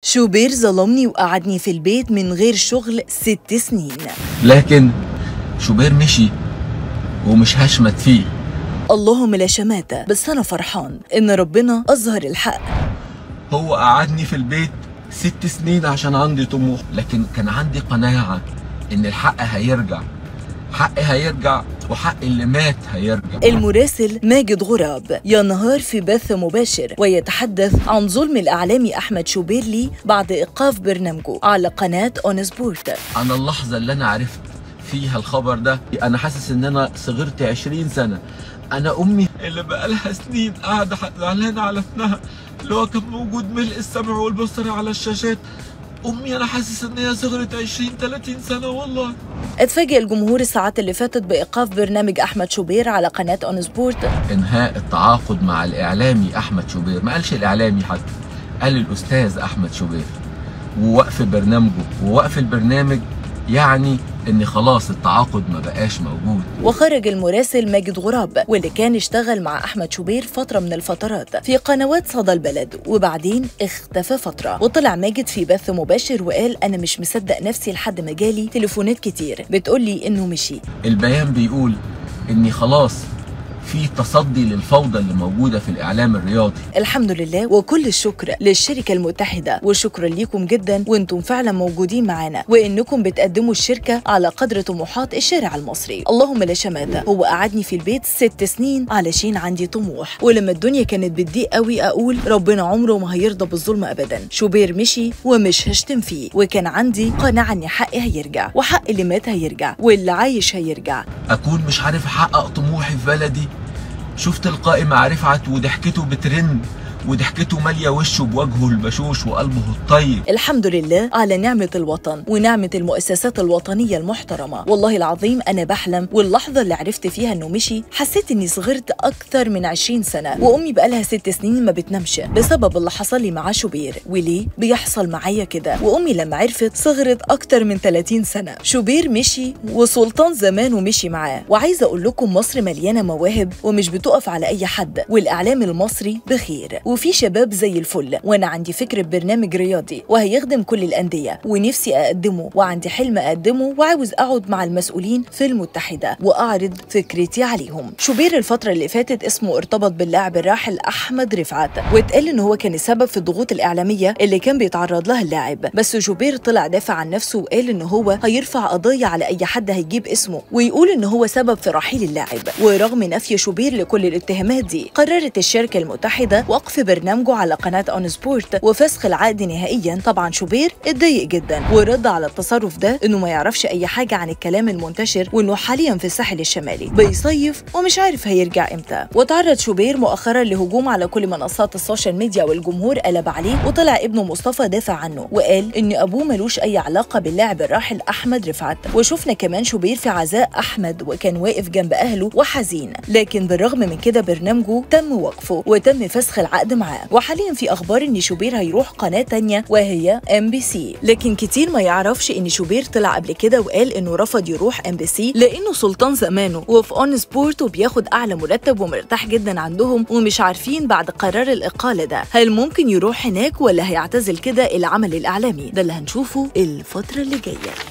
شوبير ظلمني وقعدني في البيت من غير شغل ست سنين لكن شوبير مشي ومش هشمت فيه اللهم لا شماتة بس أنا فرحان إن ربنا أظهر الحق هو قعدني في البيت ست سنين عشان عندي طموح لكن كان عندي قناعة إن الحق هيرجع حقي هيرجع وحق اللي مات هيرجع المراسل ماجد غراب ينهار في بث مباشر ويتحدث عن ظلم الإعلامي أحمد شوبير لي بعد إيقاف برنامجه على قناة أون سبورت أنا اللحظة اللي أنا عرفت فيها الخبر ده أنا حاسس إن أنا صغرت 20 سنة أنا أمي اللي بقالها سنين قاعدة زعلانة على ابنها اللي هو كان موجود ملء السمع والبصر على الشاشات أمي أنا حاسس إن هي صغرت 20 30 سنة والله اتفاجئ الجمهور الساعات اللي فاتت بإيقاف برنامج أحمد شوبير على قناة أون سبورت انهاء التعاقد مع الاعلامي احمد شوبير ما قالش الاعلامي حتى قال الاستاذ احمد شوبير ووقف برنامجه ووقف البرنامج يعني ان خلاص التعاقد ما بقاش موجود وخرج المراسل ماجد غراب واللي كان اشتغل مع أحمد شوبير فترة من الفترات في قنوات صدى البلد وبعدين اختفى فترة وطلع ماجد في بث مباشر وقال أنا مش مصدق نفسي لحد ما جالي تليفونات كتير بتقولي إنه مشي البيان بيقول اني خلاص في تصدي للفوضى اللي موجوده في الاعلام الرياضي الحمد لله وكل الشكر للشركة المتحدة وشكرا ليكم جدا وانتم فعلا موجودين معانا وانكم بتقدموا الشركة على قدر طموحات الشارع المصري اللهم لا شماتة هو قعدني في البيت ست سنين علشان عندي طموح ولما الدنيا كانت بتضيق قوي اقول ربنا عمره ما هيرضى بالظلم ابدا شوبير مشي ومش هشتم فيه وكان عندي قناعة ان حقي هيرجع وحق اللي مات هيرجع واللي عايش هيرجع اكون مش عارف احقق طموحي في بلدي شفت القائم مع رفعت وضحكته بترند وضحكته ماليه وشه بوجهه البشوش وقلبه الطيب الحمد لله على نعمة الوطن ونعمة المؤسسات الوطنية المحترمة والله العظيم أنا بحلم واللحظة اللي عرفت فيها إنه مشي حسيت إني صغرت أكثر من 20 سنة وأمي بقالها ست سنين ما بتنامش بسبب اللي حصل لي مع شوبير وليه بيحصل معايا كده وأمي لما عرفت صغرت أكتر من 30 سنة شوبير مشي وسلطان زمانه مشي معاه وعايزة أقول لكم مصر مليانة مواهب ومش بتقف على أي حد والإعلام المصري بخير وفي شباب زي الفل وانا عندي فكره برنامج رياضي وهيخدم كل الانديه ونفسي اقدمه وعندي حلم اقدمه وعاوز اقعد مع المسؤولين في المتحده واعرض فكرتي عليهم شوبير الفتره اللي فاتت اسمه ارتبط باللاعب الراحل احمد رفعت واتقال ان هو كان السبب في الضغوط الاعلاميه اللي كان بيتعرض لها اللاعب بس شوبير طلع دافع عن نفسه وقال ان هو هيرفع قضيه على اي حد هيجيب اسمه ويقول ان هو سبب في رحيل اللاعب ورغم نفي شوبير لكل الاتهامات دي قررت الشركه المتحده وقف برنامجه على قناة اون سبورت وفسخ العقد نهائيا طبعا شوبير اتضايق جدا ورد على التصرف ده انه ما يعرفش اي حاجة عن الكلام المنتشر وانه حاليا في الساحل الشمالي بيصيف ومش عارف هيرجع امتى وتعرض شوبير مؤخرا لهجوم على كل منصات السوشيال ميديا والجمهور قلب عليه وطلع ابنه مصطفى دافع عنه وقال ان ابوه ملوش اي علاقة باللاعب الراحل احمد رفعت وشفنا كمان شوبير في عزاء احمد وكان واقف جنب اهله وحزين لكن بالرغم من كده برنامجه تم وقفه وتم فسخ العقد معاه وحاليا في اخبار ان شوبير هيروح قناه تانية وهي ام بي سي لكن كتير ما يعرفش ان شوبير طلع قبل كده وقال انه رفض يروح ام بي سي لانه سلطان زمانه وفي اون سبورت وبياخد اعلى مرتب ومرتاح جدا عندهم ومش عارفين بعد قرار الاقاله ده هل ممكن يروح هناك ولا هيعتزل كده العمل الاعلامي ده اللي هنشوفه الفتره اللي جايه